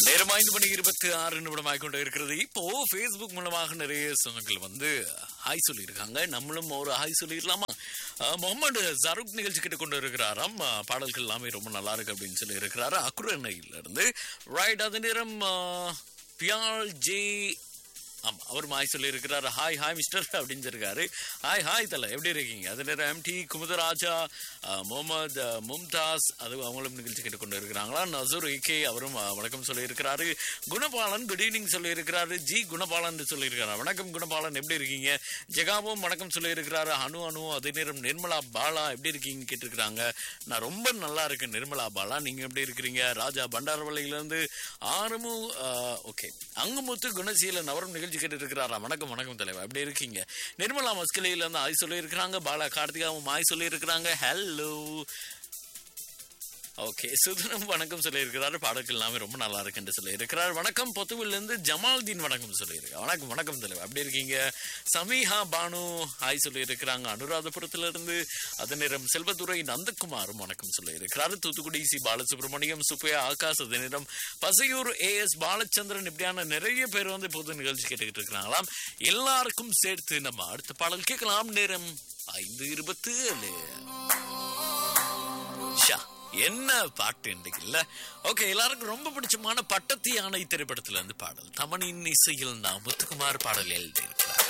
நேரம் ஐந்து மணி இருபத்தி ஆறு நிமிடமாக கொண்டு இருக்கிறது இப்போ ஃபேஸ்புக் மூலமாக நிறைய சொந்தங்கள் வந்து ஹாய் சொல்லியிருக்காங்க நம்மளும் ஒரு ஹாய் சொல்லிடலாமா அஹ், முகமது ஜருக் நிகழ்ச்சி கிட்ட கொண்டு இருக்கிறாராம் அஹ், பாடல்கள் எல்லாமே ரொம்ப நல்லா இருக்கு அப்படின்னு சொல்லி இருக்கிறாரு அக்குரணையில இருந்து ரைட் அது நேரம் அஹ், பியால் ஜே ஆமா அவர் மாய் சொல்லி இருக்கிறாரு ஹாய் ஹாய் மிஸ்டர் அப்படின்னு சொல்லிருக்காரு ஹாய் ஹாய் தல எப்படி இருக்கீங்க அது நேரம் எம்டி குமுதராஜா அஹ், முகமது அஹ், மும்தாஸ் அது அவங்களும் நிகழ்ச்சி கேட்டு கொண்டு இருக்கிறாங்களா நசூர் ஏகே அவரும் அஹ், வணக்கம் சொல்லி இருக்கிறாரு குணபாலன் குட் ஈவினிங் சொல்லி இருக்கிறாரு ஜி குணபாலன் சொல்லி இருக்கிறாரு வணக்கம் குணபாலன் எப்படி இருக்கீங்க ஜெகாவும் வணக்கம் சொல்லி இருக்கிறாரு அனு அனு அதே நேரம் நிர்மலா பாலா எப்படி இருக்கீங்க கேட்டிருக்கிறாங்க நான் ரொம்ப நல்லா இருக்கேன் நிர்மலா பாலா நீங்க எப்படி இருக்கிறீங்க ராஜா பண்டாரவளையில இருந்து ஆரமு ஓகே அங்குமுத்து குணசீலன் அவரும் நிகழ்ச்சி கேட்டு இருக்கிறாரா வணக்கம் வணக்கம் தலைவர் எப்படி இருக்கீங்க நிர்மலா மஸ்கலையில இருந்து ஆய் சொல்லி இருக்கிறாங்க பாலா கார்த்திகாவும் ஆய் சொல்லி இருக்கிறாங்க ஹலோ ஓகே சுதனம் வணக்கம் சொல்லியிருக்கிறாரு பாடல்கள் எல்லாமே ரொம்ப நல்லா இருக்குன்னு சொல்லியிருக்கிறார் வணக்கம் பொத்துவில் இருந்து ஜமால்தீன் வணக்கம் சொல்லியிருக்காரு வணக்கம் வணக்கம் தலைவர் அப்படி இருக்கீங்க சமீஹா பானு ஹாய் சொல்லியிருக்கிறாங்க அனுராதபுரத்துல இருந்து அதே நேரம் செல்வதுரை நந்தகுமாரும் வணக்கம் சொல்லியிருக்கிறாரு தூத்துக்குடி சி பாலசுப்ரமணியம் சுப்பையா ஆகாஷ் அதே நேரம் பசையூர் ஏ எஸ் பாலச்சந்திரன் இப்படியான நிறைய பேர் வந்து பொது நிகழ்ச்சி கேட்டுக்கிட்டு இருக்கிறாங்களாம் எல்லாருக்கும் சேர்த்து நம்ம அடுத்த பாடல் கேட்கலாம் நேரம் ஐந்து இருபத்தி ஏழு ஷா என்ன பாட்டு இன்றைக்கு இல்ல ஓகே எல்லாருக்கும் ரொம்ப பிடிச்சமான பட்டத்து யானை திரைப்படத்துல இருந்து பாடல் தமனின் இசையில் நான் முத்துக்குமார் பாடல் எழுதியிருக்கிறார்